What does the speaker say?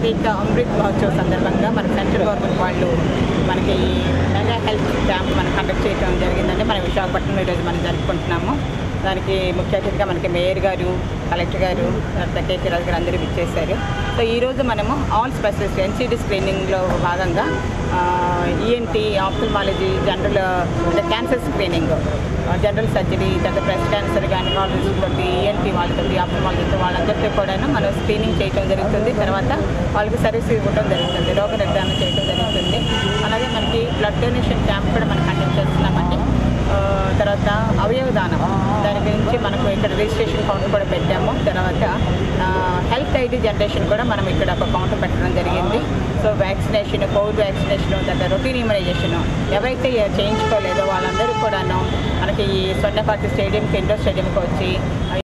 ప్రతీక అమృత్ మహోత్సవ్ సందర్భంగా మన సెంట్రల్ గవర్నమెంట్ వాళ్ళు మనకి మెగా హెల్త్ క్యాంప్ మనం కండక్ట్ చేయడం జరిగిందండి మన విశాఖపట్నంలో ఈరోజు మనం జరుపుకుంటున్నాము దానికి ముఖ్య అతిథిగా మనకి మేయర్ గారు కలెక్టర్ గారు తర్వాత కేకే రాజు గారు అందరూ ఇచ్చేశారు సో ఈరోజు మనము ఆల్ స్పెషలిస్ట్ ఎన్సీడీ స్క్రీనింగ్లో భాగంగా ఈఎన్టీ ఆప్థల్మాలజీ జనరల్ అంటే క్యాన్సర్ స్క్రీనింగ్ జనరల్ సర్జరీ తర్వాత బ్రెస్ట్ క్యాన్సర్ గైనకాలజిస్ట్ తోటి ఈఎన్టీ వాళ్ళతోటి ఆప్థల్మాలజీతో వాళ్ళందరితో కూడా మనం స్క్రీనింగ్ చేయడం జరుగుతుంది తర్వాత వాళ్ళకి సర్వీస్ ఇవ్వడం జరుగుతుంది రోగ నిర్ధారణ చేయడం జరుగుతుంది అలాగే మనకి బ్లడ్ డొనేషన్ క్యాంప్ కూడా మనం కండక్ట్ చేస్తున్నామండి ఆ, తర్వాత అవయవ దానం దాని గురించి మనకు ఇక్కడ రిజిస్ట్రేషన్ కౌంటర్ కూడా పెట్టాము తర్వాత హెల్త్ ఐడి జనరేషన్ కూడా మనం ఇక్కడ ఒక కౌంటర్ పెట్టడం జరిగింది సో వ్యాక్సినేషన్ కోవిడ్ వ్యాక్సినేషన్ తర్వాత రొటీన్ ఇమ్యునైజేషన్ ఎవరైతే చేయించుకోలేదో వాళ్ళందరూ కూడాను మనకి ఈ స్వర్ణపాటి స్టేడియంకి ఇండోర్ స్టేడియంకి వచ్చి